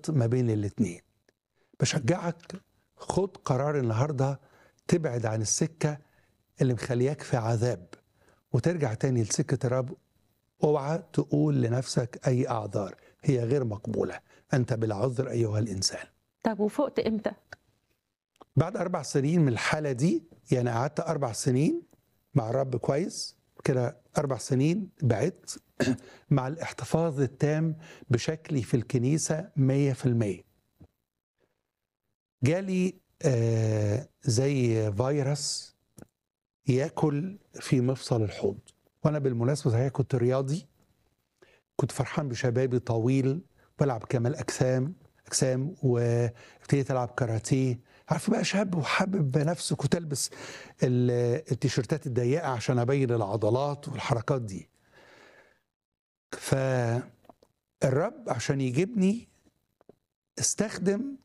خلط ما بين الاتنين بشجعك خد قرار النهارده تبعد عن السكه اللي مخلياك في عذاب وترجع تاني لسكه الرب اوعى تقول لنفسك اي اعذار هي غير مقبوله انت بالعذر ايها الانسان طب وفقت امتى؟ بعد اربع سنين من الحاله دي يعني قعدت اربع سنين مع الرب كويس كده اربع سنين بعدت مع الاحتفاظ التام بشكلي في الكنيسه 100% جالي آه زي فيروس ياكل في مفصل الحوض وانا بالمناسبه صحيح كنت رياضي كنت فرحان بشبابي طويل بلعب كمال اجسام اجسام وابتديت العب كاراتيه عارف بقى شاب وحابب نفسه كنت البس ال- التيشيرتات الضيقه عشان ابين العضلات والحركات دي فالرب عشان يجيبني استخدم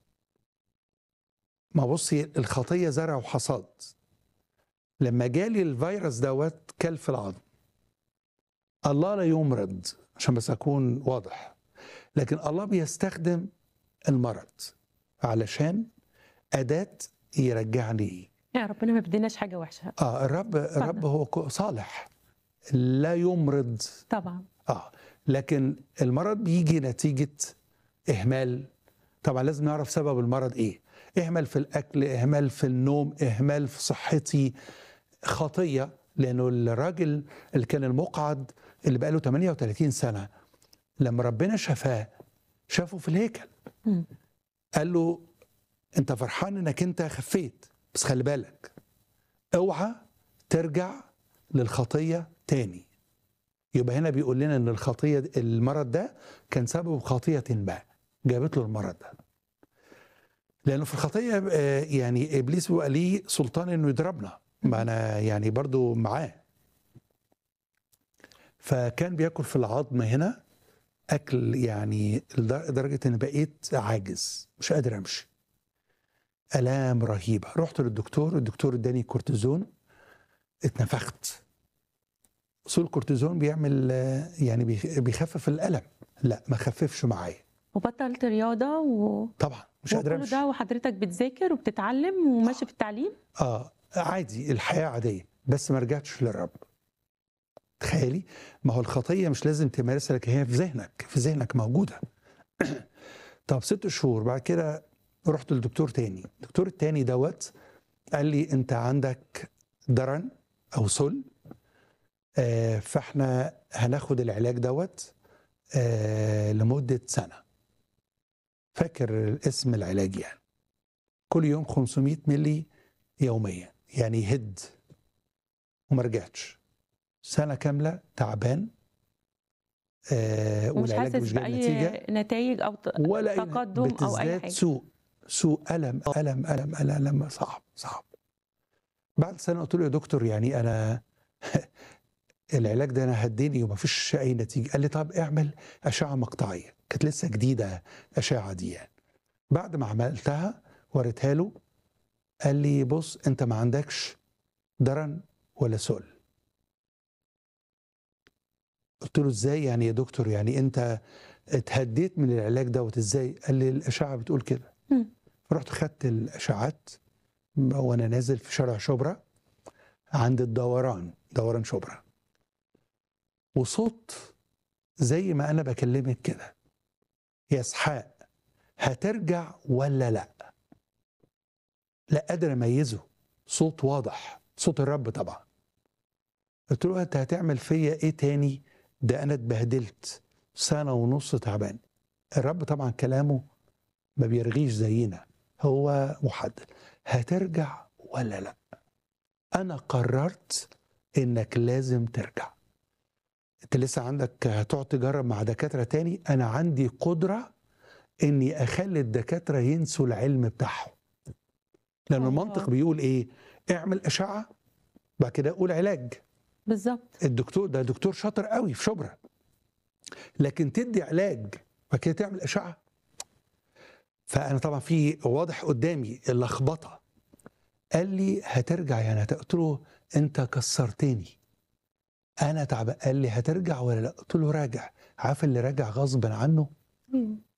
ما بصي الخطيه زرع وحصاد لما جالي الفيروس دوت كل في العظم الله لا يمرض عشان بس اكون واضح لكن الله بيستخدم المرض علشان اداه يرجعني يا ربنا ما بديناش حاجه وحشه اه الرب الرب هو كو- صالح لا يمرض طبعا اه لكن المرض بيجي نتيجه اهمال طبعا لازم نعرف سبب المرض ايه اهمال في الاكل اهمال في النوم اهمال في صحتي خطيه لانه الراجل اللي كان المقعد اللي بقاله 38 سنه لما ربنا شفاه شافه في الهيكل مم. قال له انت فرحان انك انت خفيت بس خلي بالك اوعى ترجع للخطيه تاني يبقى هنا بيقول لنا ان الخطيه المرض ده كان سبب خطيه ما جابت له المرض ده لانه في الخطيه آه، يعني ابليس بيبقى ليه سلطان انه يضربنا ما انا يعني برضو معاه فكان بياكل في العظم هنا اكل يعني لدرجه ان بقيت عاجز مش قادر امشي الام رهيبه رحت للدكتور الدكتور اداني كورتيزون اتنفخت اصول الكورتيزون بيعمل آه، يعني بيخ- بيخفف الالم لا ما خففش معايا وبطلت رياضه و... طبعا مش قادر وكل امشي ده وحضرتك بتذاكر وبتتعلم وماشي في التعليم اه عادي الحياه عاديه بس ما رجعتش للرب تخيلي ما هو الخطيه مش لازم تمارسها لكن هي في ذهنك في ذهنك موجوده طب ست شهور بعد كده رحت للدكتور تاني الدكتور التاني دوت قال لي انت عندك درن او سل آه فاحنا هناخد العلاج دوت آه لمده سنه فاكر اسم العلاج يعني كل يوم 500 ملي يوميا يعني هد وما رجعتش سنه كامله تعبان آه ومش والعلاج حاسس مش جايب باي نتيجه نتائج او ت- ولا أي- تقدم او اي بتزداد حاجه سوء سوء الم الم الم الم, ألم صعب صعب بعد سنه قلت له يا دكتور يعني انا العلاج ده انا هديني وما فيش اي نتيجه قال لي طب اعمل اشعه مقطعيه كانت لسه جديده اشعه دي يعني بعد ما عملتها وريتها له قال لي بص انت ما عندكش درن ولا سل قلت له ازاي يعني يا دكتور يعني انت اتهديت من العلاج دوت ازاي قال لي الاشعه بتقول كده مم. رحت خدت الاشعاعات وانا نازل في شارع شبرا عند الدوران دوران شبرا وصوت زي ما انا بكلمك كده يا اسحاق هترجع ولا لا لا قادر اميزه صوت واضح صوت الرب طبعا قلت له انت هتعمل فيا ايه تاني ده انا اتبهدلت سنه ونص تعبان الرب طبعا كلامه ما بيرغيش زينا هو محدد هترجع ولا لا انا قررت انك لازم ترجع انت لسه عندك هتقعد تجرب مع دكاتره تاني انا عندي قدره اني اخلي الدكاتره ينسوا العلم بتاعهم لان الله. المنطق بيقول ايه اعمل اشعه بعد كده قول علاج بالظبط الدكتور ده دكتور شاطر قوي في شبرا لكن تدي علاج بعد كده تعمل اشعه فانا طبعا في واضح قدامي اللخبطه قال لي هترجع يعني هت- قلت له انت كسرتني انا تعبان قال لي هترجع ولا لا قلت له راجع عارف اللي راجع غصب عنه مم.